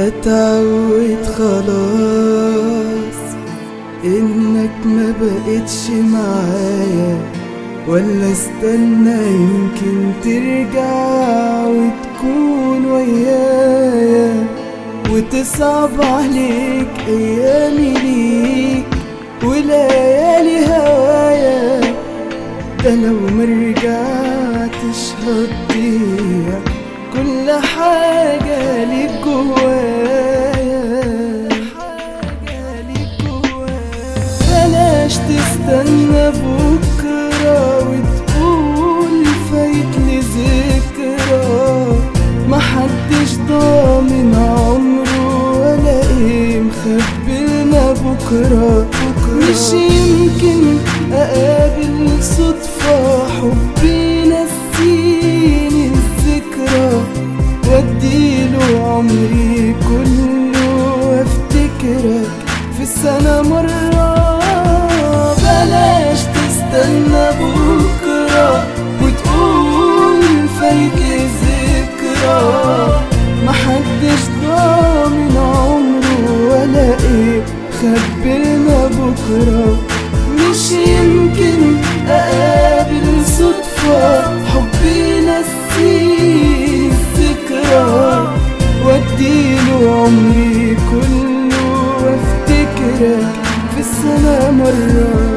اتعود خلاص انك ما بقتش معايا ولا استنى يمكن ترجع وتكون ويايا وتصعب عليك ايامي ليك وليالي هوايا ده لو مرجعتش هتضيع كل حاجة ليك جوايا حاجة ليك جوايا بلاش تستنى بكرة وتقول فايتلي ذكرى محدش ضامن عمره ولا ايه مخبلنا بكرة مش يمكن اقابل صدفة حبي نسيني الذكرى واديله عمري كله وافتكرك في السنة مرة بلاش تستنى بكرة وتقول فايتلي ذكرى محدش ضامن عمره ولا ايه خبرنا بكرة مش يمكن اقابل صدفة حبي نسيني الذكرى واديله عمري كله وافتكرك في السنة مرة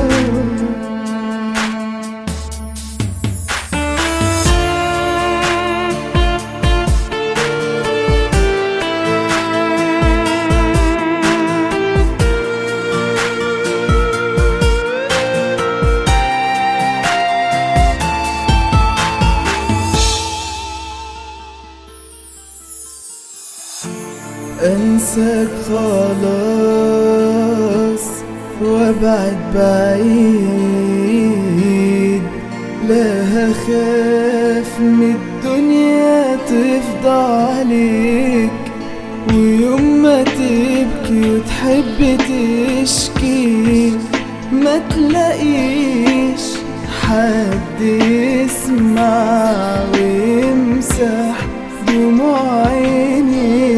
انساك خلاص وابعد بعيد لا هخاف من الدنيا تفضى عليك ويوم ما تبكي وتحب تشكي ما تلاقيش حد يسمع ويمسح دموع عيني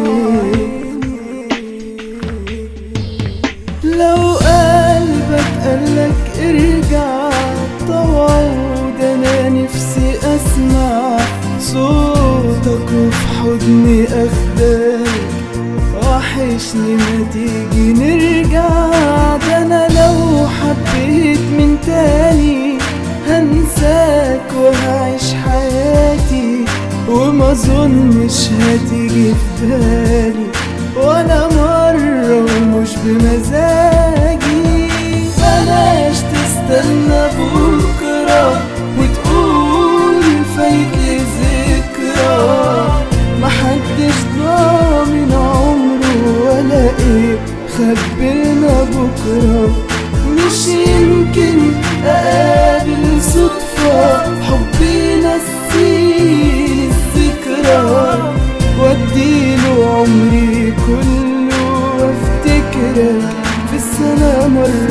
لو قلبك قالك ارجع طوعه ده انا نفسي اسمع صوتك وفي حضني اخدك وحشني ما تيجي نرجع ده انا لو حبيت من تاني هنساك وهعيش حياتي وما اظنش هتيجي في بالي ولا مرة ومش بمزاجي بلاش تستنى بكرة وتقول فايتلي ذكرى محدش ضامن عمره ولا ايه خبرنا بكرة مش يمكن اقابل صدفة حبي نسيني الذكرى واديله عمري كله وافتكرك في السنة مرة